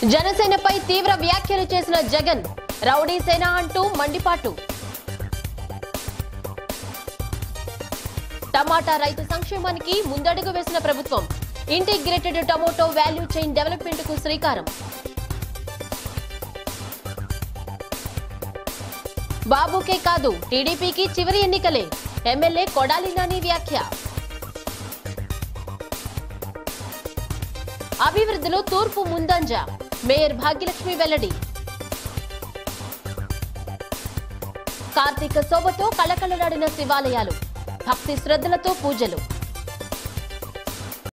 జనసేనపై తీవ్ర వ్యాఖ్యలు చేసిన జగన్ రౌడీ సేన అంటూ మండిపాటు టమాటా రైతు సంక్షేమానికి ముందడుగు వేసిన ప్రభుత్వం integrated tomato value chain development కు శ్రీకారం బాబుకే కాదు టీడీపీకి చివరి ఎన్నికలే ఎమ్మెల్యే కొడాలి నాని వ్యాఖ్య అభివృద్ధిలో తూర్పు ముందంజ మేయర్ భాగ్యలక్ష్మి వెల్లడి కార్తీక శోభతో కళకళలాడిన శివాలయాలు భక్తి శ్రద్ధలతో పూజలు